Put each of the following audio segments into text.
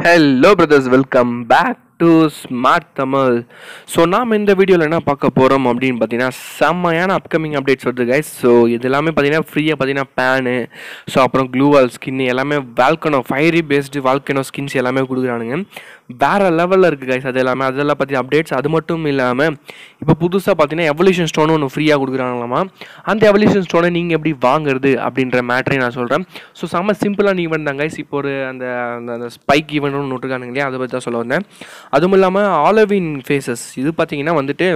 hello brothers welcome back to smart Tamil so நாம் இந்த வீடியோவில் என்ன பார்க்க போகிறோம் அப்படின்னு பார்த்தீங்கன்னா செம்மையான அப்கமிங் அப்டேட்ஸ் வருது கைஸ் ஸோ இது எல்லாமே பார்த்தீங்கன்னா ஃப்ரீயாக பார்த்தீங்கன்னா பேனு ஸோ அப்புறம் க்ளூவால் ஸ்கின் எல்லாமே volcano fiery based volcano skins எல்லாமே கொடுக்குறானுங்க வேறு லெவலில் இருக்குது கைஸ் அது எல்லாமே அதெல்லாம் பற்றி அப்டேட்ஸ் அது மட்டும் இல்லாமல் இப்போ புதுசாக பார்த்தீங்கன்னா எவல்யூஷன் ஸ்டோன் ஒன்று ஃப்ரீயாக கொடுக்குறாங்களாமா அந்த எவல்யூஷன் ஸ்டோனை நீங்கள் எப்படி வாங்குறது அப்படின்ற மேட்டரை நான் சொல்கிறேன் ஸோ செம்ம சிம்பிளான ஈவெண்ட் தான் கைஸ் இப்போ ஒரு அந்த அந்த- அந்த ஸ்பைக் ஈவெண்ட் ஒன்று விட்டுருக்கானுங்க இல்லையா அதை பற்றி தான் சொல்ல வந்தேன் அதுவும் இல்லாமல் ஆலோவின் ஃபேஸஸ் இது பார்த்தீங்கன்னா வந்துட்டு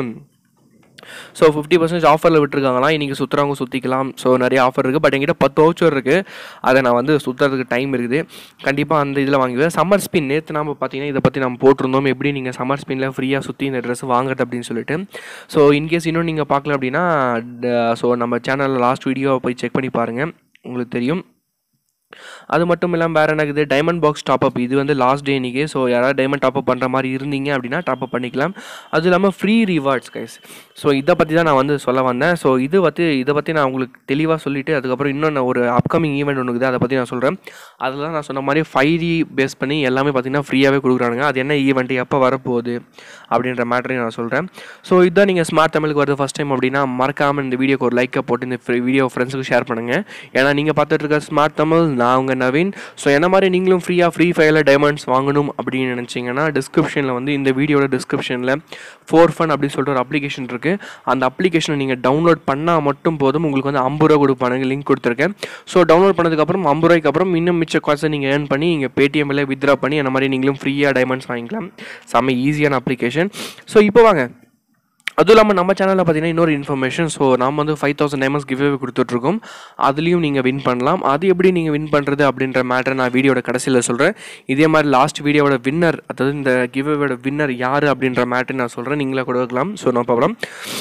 ஸோ ஃபிஃப்டி பர்சன்டேஜ் ஆஃபரில் விட்டுருக்காங்களாம் இன்றைக்கி சுற்றுறவங்க சுற்றிக்கலாம் ஸோ நிறைய ஆஃபர் இருக்குது பட் என்கிட்ட பத்து வவுச்சர் இருக்குது அதை நான் வந்து சுற்றுறதுக்கு டைம் இருக்குது கண்டிப்பாக அந்த இதில் வாங்குவேன் சம்மர் ஸ்பின் நேற்று நம்ம பார்த்தீங்கன்னா இதை பற்றி நம்ம போட்டிருந்தோம் எப்படி நீங்கள் சம்மர் ஸ்பின்னில் ஃப்ரீயாக சுற்றி இந்த ட்ரெஸ் வாங்குறது அப்படின்னு சொல்லிட்டு ஸோ இன்கேஸ் இன்னும் நீங்கள் பார்க்கல அப்படின்னா ஸோ நம்ம சேனலில் லாஸ்ட் வீடியோ போய் செக் பண்ணி பாருங்கள் உங்களுக்கு தெரியும் அது மட்டும் இல்லாமல் வேறு என்ன இருக்குது டைமண்ட் பாக்ஸ் டாப்அப் இது வந்து லாஸ்ட் டே இன்னைக்கு ஸோ யாராவது டைமண்ட் டாப்அப் பண்ணுற மாதிரி இருந்தீங்க அப்படின்னா டாப்அப் பண்ணிக்கலாம் அது இல்லாமல் ஃப்ரீ ரிவார்ட்ஸ் கைஸ் ஸோ இதை பற்றி தான் நான் வந்து சொல்ல வந்தேன் ஸோ இது பற்றி இதை பற்றி நான் உங்களுக்கு தெளிவாக சொல்லிவிட்டு அதுக்கப்புறம் இன்னும் நான் ஒரு அப்கமிங் ஈவெண்ட் ஒன்று இருக்குது அதை பற்றி நான் சொல்கிறேன் அதில் நான் சொன்ன மாதிரி ஃபைவ் பேஸ் பண்ணி எல்லாமே பார்த்தீங்கன்னா ஃப்ரீயாகவே கொடுக்குறானுங்க அது என்ன ஈவெண்ட் எப்போ வரப்போகுது அப்படின்ற மேட்டரையும் நான் சொல்கிறேன் ஸோ இதுதான் நீங்கள் ஸ்மார்ட் தமிழுக்கு வருது ஃபஸ்ட் டைம் அப்படின்னா மறக்காமல் இந்த வீடியோக்கு ஒரு லைக்கை போட்டு இந்த வீடியோ ஃப்ரெண்ட்ஸுக்கு ஷேர் பண்ணுங்கள் ஏன்னா நீங்கள் பார்த்துட்டு இருக்க ஸ்மார்ட் தமிழ் நான் உங்கள் நவீன் ஸோ என்ன மாதிரி நீங்களும் ஃப்ரீயாக ஃப்ரீ ஃபயரில் டைமண்ட்ஸ் வாங்கணும் அப்படின்னு நினச்சிங்கன்னா டிஸ்கிரிப்ஷனில் வந்து இந்த வீடியோட டிஸ்கிரிப்ஷனில் ஃபோர் ஃபன் அப்படின்னு சொல்லிட்டு ஒரு அப்ளிகேஷன் இருக்குது அந்த அப்ளிகேஷனை நீங்கள் டவுன்லோட் பண்ணால் மட்டும் போதும் உங்களுக்கு வந்து ஐம்பது ரூபா கொடுப்பானுங்க லிங்க் கொடுத்துருக்கேன் ஸோ டவுன்லோட் பண்ணதுக்கப்புறம் ஐம்பது ரூபாய்க்கு அப்புறம் இன்னும் மிச்ச காசை நீங்கள் ஏர்ன் பண்ணி நீங்கள் பேடிஎம்மில் வித்ரா பண்ணி அந்த மாதிரி நீங்களும் ஃப்ரீயாக டைமண்ட்ஸ் வாங்கிக்கலாம் செம்ம ஈஸியான அப்ளிகேஷன் ஸோ இப்போ வாங்க அதுவும் இல்லாமல் நம்ம சேனலில் பார்த்தீங்கன்னா இன்னொரு இன்ஃபர்மேஷன் ஸோ நாம் வந்து ஃபைவ் தௌசண்ட் டைமண்ட்ஸ் கிவ்வே கொடுத்துட்ருக்கோம் அதுலேயும் நீங்கள் வின் பண்ணலாம் அது எப்படி நீங்கள் வின் பண்ணுறது அப்படின்ற மேட்டரை நான் வீடியோட கடைசியில் சொல்கிறேன் இதே மாதிரி லாஸ்ட் வீடியோவோட வின்னர் அதாவது இந்த கிவ்வேவோட வின்னர் யார் அப்படின்ற மேட்டர் நான் சொல்கிறேன் நீங்களே கொடுக்கலாம் ஸோ நோ ப்ராப்ளம்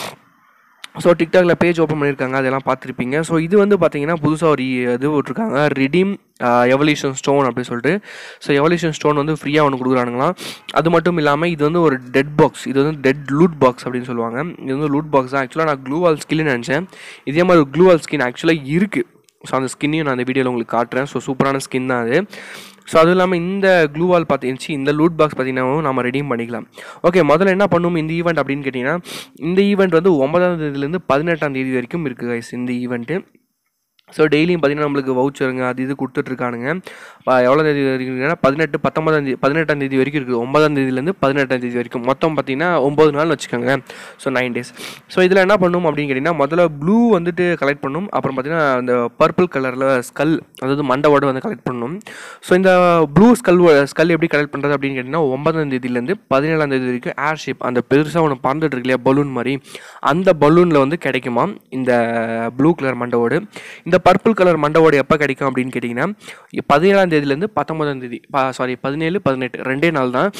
ஸோ டிக்டாக்ல பேஜ் ஓப்பன் பண்ணியிருக்காங்க அதெல்லாம் பார்த்துருப்பீங்க ஸோ இது வந்து பார்த்தீங்கன்னா புதுசாக ஒரு இது விட்ருக்காங்க ரிடீம் எவல்யூஷன் ஸ்டோன் அப்படின்னு சொல்லிட்டு ஸோ எவல்யூஷன் ஸ்டோன் வந்து ஃப்ரீயாக ஒன்று கொடுக்குறானுங்களாம் அது மட்டும் இல்லாமல் இது வந்து ஒரு டெட் பாக்ஸ் இது வந்து டெட் லூட் பாக்ஸ் அப்படின்னு சொல்லுவாங்க இது வந்து லூட் பாக்ஸ் தான் ஆக்சுவலாக நான் க்ளூவால் ஸ்கின்னு நினச்சேன் இதே மாதிரி க்ளூவால் ஸ்கின் ஆக்சுவலாக இருக்குது ஸோ அந்த ஸ்கின்னையும் நான் அந்த வீடியோவில் உங்களுக்கு காட்டுறேன் ஸோ சூப்பரான ஸ்கின் தான் அது ஸோ அதுவும் இல்லாமல் இந்த க்ளூவால் பார்த்துச்சு இந்த லூட் பாக்ஸ் பார்த்தீங்கன்னா நம்ம ரெடீம் பண்ணிக்கலாம் ஓகே முதல்ல என்ன பண்ணும் இந்த ஈவெண்ட் அப்படின்னு கேட்டிங்கன்னா இந்த ஈவெண்ட் வந்து ஒன்பதாம் தேதியிலேருந்து பதினெட்டாம் தேதி வரைக்கும் இருக்குது guys இந்த ஈவெண்ட்டு ஸோ டெய்லியும் பார்த்தீங்கன்னா நம்மளுக்கு வவுச்சருங்க அது இது கொடுத்துட்ருக்கானுங்க எவ்வளோ தேதி வரைக்கும்னா பதினெட்டு பத்தொன்பதாம் தேதி பதினெட்டாம் தேதி வரைக்கும் இருக்குது ஒன்பதாம் தேதியிலேருந்து பதினெட்டாம் தேதி வரைக்கும் மொத்தம் பார்த்தீங்கன்னா ஒம்பது நாள் வச்சுக்கோங்க ஸோ நைன் டேஸ் ஸோ இதில் என்ன பண்ணும் அப்படின்னு கேட்டிங்கன்னா முதல்ல ப்ளூ வந்துட்டு கலெக்ட் பண்ணும் அப்புறம் பார்த்தீங்கன்னா அந்த பர்பிள் கலரில் ஸ்கல் அதாவது மண்டவோட வந்து கலெக்ட் பண்ணணும் ஸோ இந்த ப்ளூ ஸ்கல் ஸ்கல் எப்படி கலெக்ட் பண்ணுறது அப்படின்னு கேட்டிங்கன்னா ஒன்பதாம் தேதியிலேருந்து பதினேழாம் தேதி வரைக்கும் ஏர்ஷிப் அந்த பெருசாக ஒன்று பறந்துட்டு இருக்கு இல்லையா பலூன் மாதிரி அந்த பலூனில் வந்து கிடைக்குமா இந்த ப்ளூ கலர் மண்டவோடு இந்த பர்பிள் கலர் மண்டவோடு எப்போ கிடைக்கும் அப்படின்னு கேட்டிங்கன்னா பதினேழாம் தேதியிலேருந்து பத்தொன்பதாம் தேதி சாரி பதினேழு பதினெட்டு ரெண்டே நாள் தான்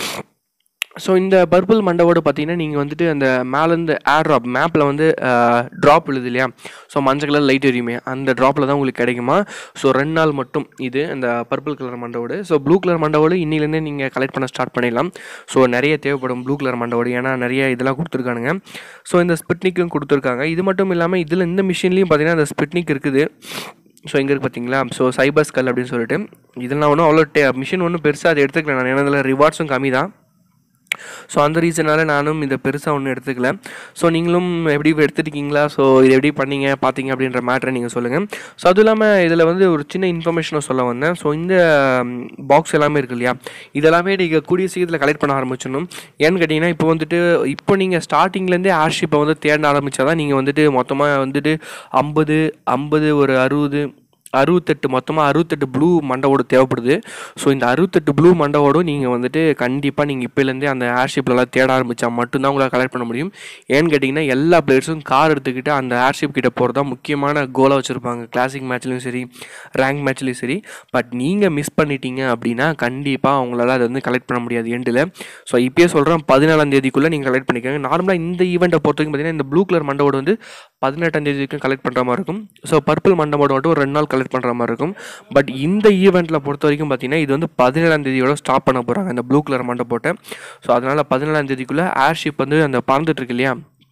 ஸோ இந்த பர்பிள் மண்டவோடு பார்த்தீங்கன்னா நீங்கள் வந்துட்டு அந்த மேலேருந்து ஏர் ட்ராப் மேப்பில் வந்து ட்ராப் விழுது இல்லையா ஸோ மஞ்சள் கலர் லைட் எரியுமே அந்த ட்ராப்பில் தான் உங்களுக்கு கிடைக்குமா ஸோ ரெண்டு நாள் மட்டும் இது அந்த பர்பிள் கலர் மண்டவோடு ஸோ ப்ளூ கலர் மண்டவோடு இன்னிலேருந்தே நீங்கள் கலெக்ட் பண்ண ஸ்டார்ட் பண்ணிடலாம் ஸோ நிறைய தேவைப்படும் ப்ளூ கலர் மண்டவோடு ஏன்னா நிறைய இதெல்லாம் கொடுத்துருக்கானுங்க ஸோ இந்த ஸ்பிட்னிக்கும் கொடுத்துருக்காங்க இது மட்டும் இல்லாமல் இதில் இந்த மிஷின்லேயும் பார்த்தீங்கன்னா அந்த ஸ்பிட்னிக் இருக்குது ஸோ எங்கே இருக்குது பார்த்தீங்களா ஸோ சைபர் ஸ்கல் அப்படின்னு சொல்லிட்டு இதெல்லாம் ஒன்றும் அவ்வளோ டே மிஷின் ஒன்றும் பெருசாக அதை எடுத்துக்கல நான் ஏன்னா இதில் ரிவார்ட்ஸும் கம்மி தான் ஸோ அந்த ரீசனால் நானும் இதை பெருசாக ஒன்றும் எடுத்துக்கல ஸோ நீங்களும் எப்படி எடுத்துருக்கீங்களா ஸோ இது எப்படி பண்ணீங்க பார்த்தீங்க அப்படின்ற மேட்ரை நீங்கள் சொல்லுங்கள் ஸோ அதுவும் இல்லாமல் இதில் வந்து ஒரு சின்ன இன்ஃபர்மேஷனை சொல்ல வந்தேன் ஸோ இந்த பாக்ஸ் எல்லாமே இருக்கு இல்லையா இதெல்லாமே நீங்கள் கூடிய சீக்கிரத்தில் கலெக்ட் பண்ண ஆரம்பிச்சிடணும் ஏன்னு கேட்டிங்கன்னா இப்போ வந்துட்டு இப்போ நீங்கள் ஸ்டார்டிங்லேருந்தே ஏர்ஷிப்பை வந்து தேட ஆரம்பித்தா தான் நீங்கள் வந்துட்டு மொத்தமாக வந்துட்டு ஐம்பது ஐம்பது ஒரு அறுபது அறுபத்தெட்டு மொத்தமாக அறுபத்தெட்டு ப்ளூ மண்டவோடு தேவைப்படுது ஸோ இந்த அறுபத்தெட்டு ப்ளூ மண்டவோடும் நீங்கள் வந்துட்டு கண்டிப்பாக நீங்கள் இப்போலேருந்தே அந்த ஏர்ஷிப்லலாம் தேட ஆரம்பித்தா மட்டும்தான் உங்களால் கலெக்ட் பண்ண முடியும் ஏன்னு கேட்டிங்கன்னா எல்லா பிளேயர்ஸும் கார் எடுத்துக்கிட்டு அந்த ஏர்ஷிப் கிட்ட போகிறது தான் முக்கியமான கோலாக வச்சுருப்பாங்க கிளாசிக் மேட்ச்லையும் சரி ரேங்க் மேட்ச்லையும் சரி பட் நீங்கள் மிஸ் பண்ணிட்டீங்க அப்படின்னா கண்டிப்பாக அவங்களால அதை வந்து கலெக்ட் பண்ண முடியாது எண்டில் ஸோ இப்போயே சொல்கிறேன் பதினாலாம் தேதிக்குள்ளே நீங்கள் கலெக்ட் பண்ணிக்கோங்க நார்மலாக இந்த ஈவெண்ட்டை பொறுத்த வரைக்கும் பார்த்தீங்கன்னா இந்த ப்ளூ கலர் மண்டவோடு வந்து பதினெட்டாம் தேதி வரைக்கும் கலெக்ட் பண்ணுற மாதிரி இருக்கும் ஸோ பர்பிள் மண்டபோட மட்டும் ஒரு ரெண்டு நாள் கலெக்ட் பண்ணுற மாதிரி இருக்கும் பட் இந்த ஈவெண்ட்டில் பொறுத்த வரைக்கும் பார்த்தீங்கன்னா இது வந்து பதினேழாம் தேதியோட ஸ்டாப் பண்ண போகிறாங்க இந்த ப்ளூ கலர் மண்டபோட்டை ஸோ அதனால் பதினேழாம் தேதிக்குள்ளே ஏர்ஷிப் வந்து அந்த பறந்துட்டு இருக்கு இல்லையா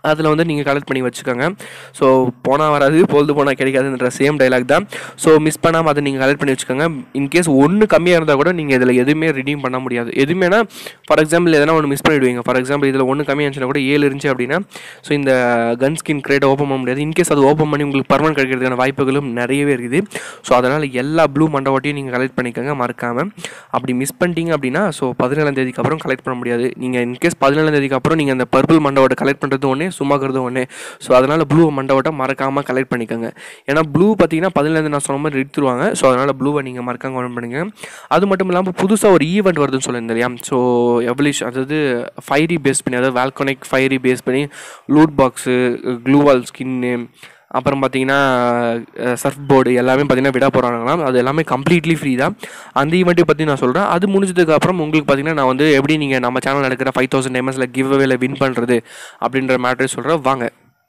அதில் வந்து நீங்கள் கலெக்ட் பண்ணி வச்சுக்கோங்க ஸோ போனால் வராது பொழுது போனால் கிடைக்காதுன்ற சேம் டைலாக் தான் ஸோ மிஸ் பண்ணாமல் அதை நீங்கள் கலெக்ட் பண்ணி வச்சுக்கோங்க இன்கேஸ் ஒன்று கம்மியாக இருந்தால் கூட நீங்கள் இதில் எதுவுமே ரிடீம் பண்ண முடியாது எதுவுமேனா ஃபார் எக்ஸாம்பிள் எதனா ஒன்று மிஸ் பண்ணிவிடுவீங்க ஃபார் எக்ஸாம்பிள் இதில் ஒன்று கம்மியாக இருந்துச்சுன்னா கூட ஏழு இருந்துச்சு அப்படின்னா ஸோ இந்த கன் ஸ்கின் கிரேட்டை ஓப்பன் பண்ண முடியாது இன்கேஸ் அது ஓப்பன் பண்ணி உங்களுக்கு பர்மனெண்ட் கிடைக்கிறதுக்கான வாய்ப்புகளும் நிறையவே இருக்குது ஸோ அதனால் எல்லா ப்ளூ மண்டவாட்டையும் நீங்கள் கலெக்ட் பண்ணிக்கோங்க மறக்காமல் அப்படி மிஸ் பண்ணிட்டீங்க அப்படின்னா ஸோ பதினேழாம் தேதிக்கு அப்புறம் கலெக்ட் பண்ண முடியாது நீங்கள் இன்கேஸ் பதினேழாம் தேதிக்கு அப்புறம் நீங்கள் அந்த பர்பிள் மண்டவாட்டை கலெக்ட் பண்ணுறது ஒன்று சும்மாக்கிறது ஒன்று ஸோ அதனால் ப்ளூ மண்டவாட்டை மறக்காமல் கலெக்ட் பண்ணிக்கோங்க ஏன்னா ப்ளூ பார்த்தீங்கன்னா பதினேழு நான் சொன்ன மாதிரி எடுத்துருவாங்க ஸோ அதனால் ப்ளூவை நீங்கள் மறக்காம கவனம் பண்ணுங்க அது மட்டும் இல்லாமல் புதுசாக ஒரு ஈவெண்ட் வருதுன்னு சொல்லியிருந்தேன் இல்லையா ஸோ எவலிஷ் அதாவது ஃபைரி பேஸ் பண்ணி அதாவது வேல்கோனிக் ஃபைரி பேஸ் பண்ணி லூட் பாக்ஸு க்ளூவால் ஸ்கின்னு அப்புறம் பார்த்தீங்கன்னா சர்ஃப் போர்டு எல்லாமே பார்த்தீங்கன்னா விட போகிறாங்களாம் அது எல்லாமே கம்ப்ளீட்லி ஃப்ரீ தான் அந்த ஈவெண்ட்டை பற்றி நான் சொல்கிறேன் அது முடிஞ்சதுக்கு அப்புறம் உங்களுக்கு பார்த்தீங்கன்னா நான் வந்து எப்படி நீங்கள் நம்ம சேனல் நடக்கிற ஃபைவ் தௌசண்ட் எம்எஸில் கிவ் அவேல வின் பண்ணுறது அப்படின்ற மேட்ரு சொல்கிறேன் வாங்க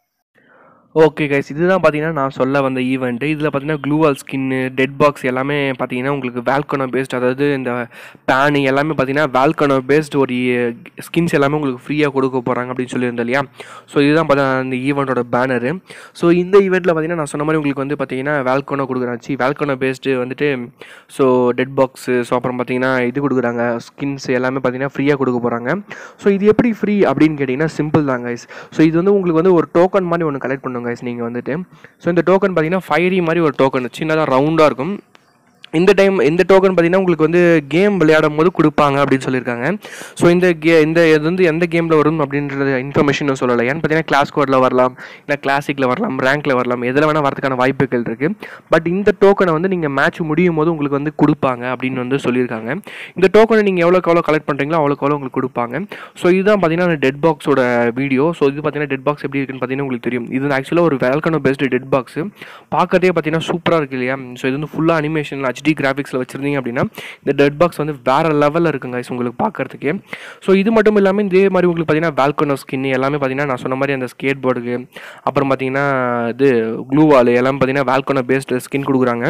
ஓகே கைஸ் இதுதான் பார்த்தீங்கன்னா நான் சொல்ல வந்த ஈவெண்ட்டு இதில் பார்த்தீங்கன்னா க்ளூவால் ஸ்கின்னு டெட் பாக்ஸ் எல்லாமே பார்த்தீங்கன்னா உங்களுக்கு வேல்கனோ பேஸ்ட் அதாவது இந்த பேனு எல்லாமே பார்த்தீங்கன்னா வேல்கனோ பேஸ்ட் ஒரு ஸ்கின்ஸ் எல்லாமே உங்களுக்கு ஃப்ரீயாக கொடுக்க போகிறாங்க அப்படின்னு சொல்லியிருந்தேன் இல்லையா ஸோ இதுதான் பார்த்தீங்கன்னா இந்த ஈவெண்ட்டோட பேனரு ஸோ இந்த ஈவெண்ட்டில் பார்த்தீங்கன்னா நான் சொன்ன மாதிரி உங்களுக்கு வந்து பார்த்தீங்கன்னா வேல்கனோ கொடுக்குறாச்சு வேல்கனோ பேஸ்ட்டு வந்துட்டு ஸோ டெட் பாக்ஸு ஸோ அப்புறம் பார்த்தீங்கன்னா இது கொடுக்குறாங்க ஸ்கின்ஸ் எல்லாமே பார்த்தீங்கன்னா ஃப்ரீயாக கொடுக்க போகிறாங்க ஸோ இது எப்படி ஃப்ரீ அப்படின்னு கேட்டிங்கன்னா சிம்பிள் தான் கைஸ் ஸோ இது வந்து உங்களுக்கு வந்து ஒரு டோக்கன் மாதிரி ஒன்று கலெக்ட் பண்ணுங்க கைஸ் நீங்கள் வந்துட்டு ஸோ இந்த டோக்கன் பார்த்தீங்கன்னா ஃபைரி மாதிரி ஒரு டோக்கன் சின்னதாக ரவுண்டாக இருக்கும் இந்த டைம் இந்த டோக்கன் பார்த்தீங்கன்னா உங்களுக்கு வந்து கேம் விளையாடும் போது கொடுப்பாங்க அப்படின்னு சொல்லியிருக்காங்க ஸோ இந்த கே இந்த இது வந்து எந்த கேமில் வரும் அப்படின்றது இன்ஃபர்மேஷனும் சொல்லலை ஏன்னு பார்த்தீங்கன்னா கிளாஸ் கோடில் வரலாம் இல்லை கிளாசிக்கில் வரலாம் ரேங்க்கில் வரலாம் எதில் வேணால் வரதுக்கான வாய்ப்புகள் இருக்குது பட் இந்த டோக்கனை வந்து நீங்கள் மேட்ச் முடியும் போது உங்களுக்கு வந்து கொடுப்பாங்க அப்படின்னு வந்து சொல்லியிருக்காங்க இந்த டோக்கனை நீங்கள் எவ்வளோக்கு எவ்வளோ கலெக்ட் பண்ணுறீங்களோ அவ்வளோக்கு எவ்வளோ உங்களுக்கு கொடுப்பாங்க ஸோ இதுதான் பார்த்தீங்கன்னா டெட் பாக்ஸோட வீடியோ ஸோ இது பார்த்தீங்கன்னா டெட் பாக்ஸ் எப்படி இருக்குன்னு பார்த்தீங்கன்னா உங்களுக்கு தெரியும் இது ஆக்சுவலாக ஒரு வேல்கனோ பெஸ்ட் டெட் பாக்ஸ் பார்க்கறதே பார்த்தீங்கன்னா சூப்பராக இருக்கு இல்லையா ஸோ இது வந்து ஃபுல்லாக அனிமேஷன் ஹெச்டி கிராஃபிக்ஸில் வச்சுருந்தீங்க அப்படின்னா இந்த டெட் பாக்ஸ் வந்து வேறு லெவலில் இருக்குங்க guys உங்களுக்கு பார்க்கறதுக்கே ஸோ இது மட்டும் இல்லாமல் இதே மாதிரி உங்களுக்கு பார்த்தீங்கன்னா வேல்கனோ ஸ்கின் எல்லாமே பார்த்தீங்கன்னா நான் சொன்ன மாதிரி அந்த ஸ்கேட் போர்டுக்கு அப்புறம் பார்த்தீங்கன்னா இது க்ளூ வால் எல்லாம் பார்த்தீங்கன்னா வேல்கனோ பேஸ்டு ஸ்கின் கொடுக்குறாங்க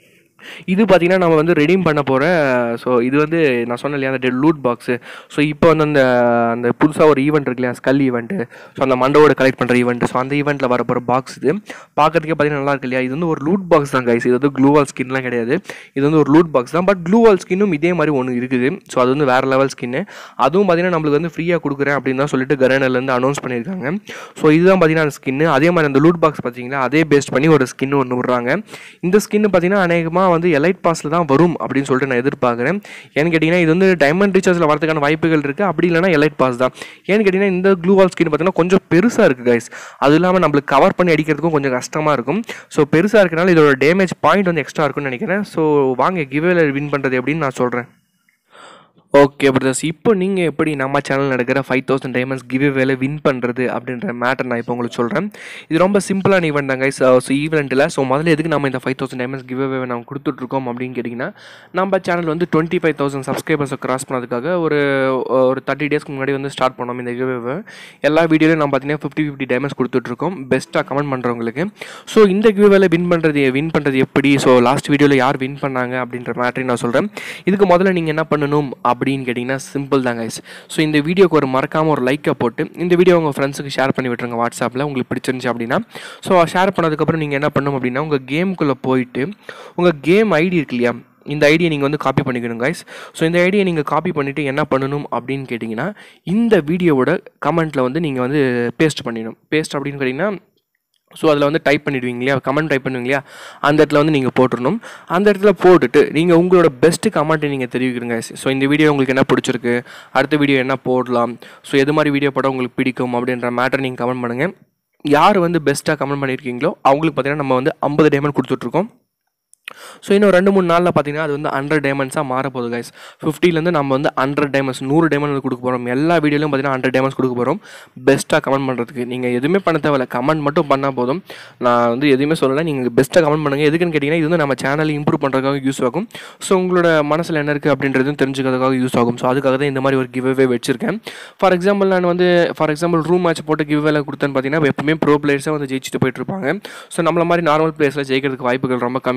இது பார்த்தீங்கன்னா நம்ம வந்து ரெடீம் பண்ண போகிற ஸோ இது வந்து நான் சொன்னேன் இல்லையா அந்த லூட் பாக்ஸு ஸோ இப்போ வந்து அந்த அந்த புதுசாக ஒரு ஈவெண்ட் இருக்கு இல்லையா ஸ்கல் ஈவெண்ட்டு ஸோ அந்த மண்டவோட கலெக்ட் பண்ணுற ஈவெண்ட் ஸோ அந்த ஈவெண்ட்டில் வர போகிற பாக்ஸ் இது பார்க்கறதுக்கே பார்த்தீங்கன்னா நல்லா இருக்கு இல்லையா இது வந்து ஒரு லூட் பாக்ஸ் தான் கைஸ் இது வந்து க்ளூவால் ஸ்கின்லாம் கிடையாது இது வந்து ஒரு லூட் பாக்ஸ் தான் பட் க்ளூவால் ஸ்கின்னும் இதே மாதிரி ஒன்று இருக்குது ஸோ அது வந்து வேறு லெவல் ஸ்கின்னு அதுவும் பார்த்தீங்கன்னா நம்மளுக்கு வந்து ஃப்ரீயாக கொடுக்குறேன் அப்படின்னு தான் சொல்லிட்டு கரேனர்லேருந்து அனௌன்ஸ் பண்ணியிருக்காங்க ஸோ இதுதான் பார்த்தீங்கன்னா அந்த ஸ்கின்னு அதே மாதிரி அந்த லூட் பாக்ஸ் பார்த்தீங்களா அதே பேஸ்ட் பண்ணி ஒரு ஸ்கின் ஒன்று விட்றாங்க இந்த ஸ்கின்னு பார்த்தீங்கன்னா அநேகமாக வந்து எலைட் பாஸில் தான் வரும் அப்படின்னு சொல்லிட்டு நான் எதிர்பார்க்குறேன் ஏன்னு கேட்டிங்கன்னா இது வந்து டைமண்ட் ரீசார்ஜில் வரதுக்கான வாய்ப்புகள் இருக்குது அப்படி இல்லைனா எலைட் பாஸ் தான் ஏன்னு கேட்டிங்கன்னா இந்த க்ளூ வால் ஸ்கின் பார்த்தீங்கன்னா கொஞ்சம் பெருசாக இருக்குது கைஸ் அது இல்லாமல் நம்மளுக்கு கவர் பண்ணி அடிக்கிறதுக்கும் கொஞ்சம் கஷ்டமாக இருக்கும் ஸோ பெருசாக இருக்கனால இதோட டேமேஜ் பாயிண்ட் வந்து எக்ஸ்ட்ரா இருக்கும்னு நினைக்கிறேன் ஸோ வாங்க கிவேல வின் பண்ணுறது எப்படின்னு நான் சொல்கிறேன் ஓகே பிரதர்ஸ் இப்போ நீங்கள் எப்படி நம்ம சேனல் நடக்கிற ஃபைவ் தௌசண்ட் டைமண்ட்ஸ் கிவ் வேலை வின் பண்ணுறது அப்படின்ற மேட்டர் நான் இப்போ உங்களுக்கு சொல்கிறேன் இது ரொம்ப சிம்பிளான ஈவெண்ட் தாங்க ஸோ ஈவெண்ட்டில் ஸோ முதல்ல எதுக்கு நம்ம இந்த five thousand diamonds give away நம்ம கொடுத்துட்ருக்கோம் அப்படின்னு கேட்டிங்கன்னா நம்ம சேனல் வந்து டுவெண்ட்டி ஃபைவ் தௌசண்ட் சப்ஸ்கிரைபர்ஸை கிராஸ் பண்ணதுக்காக ஒரு ஒரு தேர்ட்டி டேஸ்க்கு முன்னாடி வந்து ஸ்டார்ட் பண்ணோம் இந்த கிவ் எல்லா வீடியோலையும் நம்ம பார்த்தீங்கன்னா ஃபிஃப்டி ஃபிஃப்டி டைமண்ட்ஸ் கொடுத்துட்ருக்கோம் பெஸ்ட்டாக கமெண்ட் பண்ணுறவங்களுக்கு ஸோ இந்த கிவ் வேலை வின் பண்ணுறது வின் பண்ணுறது எப்படி ஸோ லாஸ்ட் வீடியோவில் யார் வின் பண்ணாங்க அப்படின்ற மேட்டரையும் நான் சொல்கிறேன் இதுக்கு முதல்ல நீங்கள் என்ன பண்ணணும் அப்படின்னு கேட்டிங்கன்னா சிம்பிள் தான் கைஸ் ஸோ இந்த வீடியோக்கு ஒரு மறக்காமல் ஒரு லைக்கை போட்டு இந்த வீடியோ உங்கள் ஃப்ரெண்ட்ஸுக்கு ஷேர் பண்ணி விட்டுருங்க வாட்ஸ்அப்பில் உங்களுக்கு பிடிச்சிருந்துச்சு அப்படின்னா ஸோ ஷேர் பண்ணதுக்கப்புறம் நீங்கள் என்ன பண்ணணும் அப்படின்னா உங்கள் கேமுக்குள்ளே போயிட்டு உங்கள் கேம் ஐடி இருக்கு இல்லையா இந்த ஐடியை நீங்கள் வந்து காப்பி பண்ணிக்கணும் கைஸ் ஸோ இந்த ஐடியை நீங்கள் காப்பி பண்ணிவிட்டு என்ன பண்ணணும் அப்படின்னு கேட்டிங்கன்னா இந்த வீடியோவோட கமெண்ட்டில் வந்து நீங்கள் வந்து பேஸ்ட் பண்ணிடணும் பேஸ்ட் அப்படின்னு கேட்டிங்கன்னா ஸோ அதில் வந்து டைப் பண்ணிடுவீங்க இல்லையா கமெண்ட் டைப் பண்ணுவீங்க இல்லையா அந்த இடத்துல வந்து நீங்கள் போட்டுடணும் அந்த இடத்துல போட்டுட்டு நீங்கள் உங்களோட பெஸ்ட்டு கமெண்ட்டை நீங்கள் தெரிவிக்கிறீங்க ஸோ இந்த வீடியோ உங்களுக்கு என்ன பிடிச்சிருக்கு அடுத்த வீடியோ என்ன போடலாம் ஸோ எது மாதிரி வீடியோ போட உங்களுக்கு பிடிக்கும் அப்படின்ற மேட்டர் நீங்கள் கமெண்ட் பண்ணுங்கள் யார் வந்து பெஸ்ட்டாக கமெண்ட் பண்ணியிருக்கீங்களோ அவங்களுக்கு பார்த்தீங்கன்னா நம்ம வந்து ஐம்பது டைமண்ட் கொடுத்துட்ருக்கோம் ஸோ இன்னும் ரெண்டு மூணு நாளில் பார்த்தீங்கன்னா அது வந்து ஹண்ட்ரட் டைமண்ட்ஸாக மாற போகுது கைஸ் ஃபிஃப்டிலேருந்து நம்ம வந்து ஹண்ட்ரட் டைமண்ட்ஸ் நூறு டைமண்ட் வந்து கொடுக்க போகிறோம் எல்லா வீடியோலையும் பார்த்தீங்கன்னா ஹண்ட்ரட் டைமண்ட்ஸ் கொடுக்க போகிறோம் பெஸ்ட்டாக கமெண்ட் பண்ணுறதுக்கு நீங்கள் எதுவுமே பண்ண தேவையில்ல கமெண்ட் மட்டும் பண்ணால் போதும் நான் வந்து எதுவுமே சொல்லலை நீங்கள் பெஸ்ட்டாக கமெண்ட் பண்ணுங்கள் எதுக்குன்னு கேட்டிங்கன்னா இது வந்து நம்ம சேனலை இம்ப்ரூவ் பண்ணுறதுக்காக யூஸ் ஆகும் ஸோ உங்களோட மனசில் என்ன இருக்குது அப்படின்றதும் தெரிஞ்சுக்கிறதுக்காக யூஸ் ஆகும் ஸோ அதுக்காக தான் இந்த மாதிரி ஒரு கிவ்வே வச்சிருக்கேன் ஃபார் எக்ஸாம்பிள் நான் வந்து ஃபார் எக்ஸாம்பிள் ரூம் மேட்ச் போட்டு கிவ்வேல கொடுத்தேன்னு பார்த்தீங்கன்னா எப்பவுமே ப்ரோ பிளேயர்ஸாக வந்து ஜெயிச்சுட்டு போயிட்டு இருப்பாங்க ஸோ நம்மள மாதிரி நார்மல் பிளேயர்ஸில் ஜெயிக்கிறதுக்கு வாய்ப்புகள் ரொம்ப கம்மியாயிடும்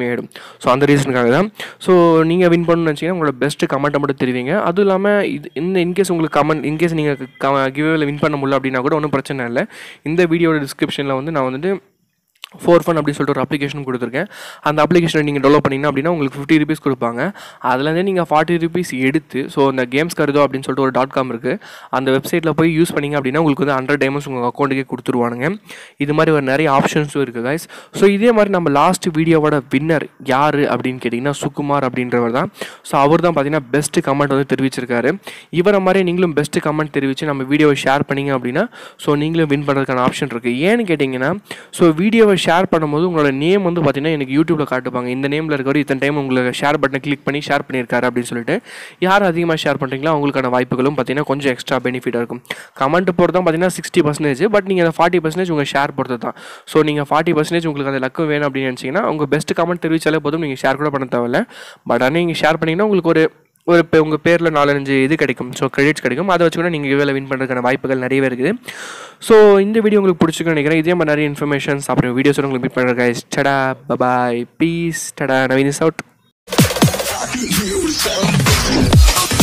ஸோ அந்த ரீசனுக்காக தான் ஸோ நீங்கள் வின் பண்ணணும்னு நினச்சிங்கன்னா உங்களோட பெஸ்ட்டு கமெண்ட்டை மட்டும் தெரிவிங்க அதுவும் இல்லாமல் இது இந்த இன்கேஸ் உங்களுக்கு கமெண்ட் இன்கேஸ் நீங்கள் கிவ்வேல வின் பண்ண முடியல அப்படின்னா கூட ஒன்றும் பிரச்சனை இல்லை இந்த வீடியோட டிஸ்கிரிப்ஷனில் வந்து நான் வந்துட்டு ஃபோர் ஃபன் அப்படின்னு சொல்லிட்டு ஒரு அப்ளிகேஷன் கொடுத்துருக்கேன் அந்த அப்ளிகேஷனை நீங்கள் டெவலப் பண்ணிங்கன்னா அப்படின்னா உங்களுக்கு ஃபிஃப்டி ருபீஸ் கொடுப்பாங்க அதுலேருந்தே நீங்கள் ஃபார்ட்டி ருபீஸ் எடுத்து ஸோ அந்த கேம்ஸ் கருதோ அப்படின்னு சொல்லிட்டு ஒரு டாட் காம் இருக்குது அந்த வெப்சைட்டில் போய் யூஸ் பண்ணிங்க அப்படின்னா உங்களுக்கு வந்து ஹண்ட்ரட் டைமண்ட்ஸ் உங்கள் அக்கௌண்ட்டுக்கே கொடுத்துருவானுங்க இது மாதிரி ஒரு நிறைய ஆப்ஷன்ஸும் இருக்குது கைஸ் ஸோ இதே மாதிரி நம்ம லாஸ்ட் வீடியோவோட வின்னர் யார் அப்படின்னு கேட்டிங்கன்னா சுகுமார் அப்படின்றவர் தான் ஸோ அவர் தான் பார்த்தீங்கன்னா பெஸ்ட் கமெண்ட் வந்து தெரிவிச்சிருக்காரு இவரை மாதிரி நீங்களும் பெஸ்ட் கமெண்ட் தெரிவித்து நம்ம வீடியோவை ஷேர் பண்ணீங்க அப்படின்னா ஸோ நீங்களும் வின் பண்ணுறதுக்கான ஆப்ஷன் இருக்குது ஏன்னு கேட்டிங்கன்னா ஸோ வீடியோவை ஷேர் பண்ணும்போது உங்களோட நேம் வந்து பார்த்தீங்கன்னா எனக்கு யூடியூப்பில் காட்டுப்பாங்க இந்த நேமில் இருக்கிற இத்தனை டைம் உங்களுக்கு ஷேர் பட்டனை கிளிக் பண்ணி ஷேர் பண்ணியிருக்காரு அப்படின்னு சொல்லிட்டு யார் அதிகமாக ஷேர் பண்ணுறீங்களோ அவங்களுக்கான வாய்ப்புகளும் பார்த்தீங்கன்னா கொஞ்சம் எக்ஸ்ட்ரா பெனிஃபிட்டாக இருக்கும் கமெண்ட் பொறுத்து தான் பார்த்தீங்கன்னா சிக்ஸ்டி பர்சன்டேஜ் பட் நீங்கள் அந்த ஃபார்ட்டி பர்சன்டேஜ் உங்கள் ஷேர் பொறுத்து தான் ஸோ நீங்கள் ஃபார்ட்டி பர்சன்டேஜ் உங்களுக்கு அந்த லக்கு வேணும் அப்படின்னு நினச்சிங்கன்னா உங்கள் பெஸ்ட் கமெண்ட் தெரிவிச்சாலே போதும் நீங்கள் ஷேர் கூட பண்ண தேவையில்ல பட் ஆனால் நீங்கள் ஷேர் பண்ணிங்கன்னா உங்களுக்கு ஒரு ஒரு இப்போ உங்கள் பேரில் நாலஞ்சு இது கிடைக்கும் ஸோ கிரெடிட்ஸ் கிடைக்கும் அதை வச்சு கூட நீங்கள் இவ்வளோ வின் பண்ணுறதுக்கான வாய்ப்புகள் நிறையவே இருக்குது ஸோ இந்த வீடியோ உங்களுக்கு பிடிச்சிருக்குன்னு நினைக்கிறேன் இதே மாதிரி நிறைய இன்ஃபர்மேஷன்ஸ் அப்புறம் வீடியோஸ் உங்களுக்கு மீட் பண்ணுற கைஸ் டடா பபாய் பீஸ் டடா நவீன் இஸ் அவுட்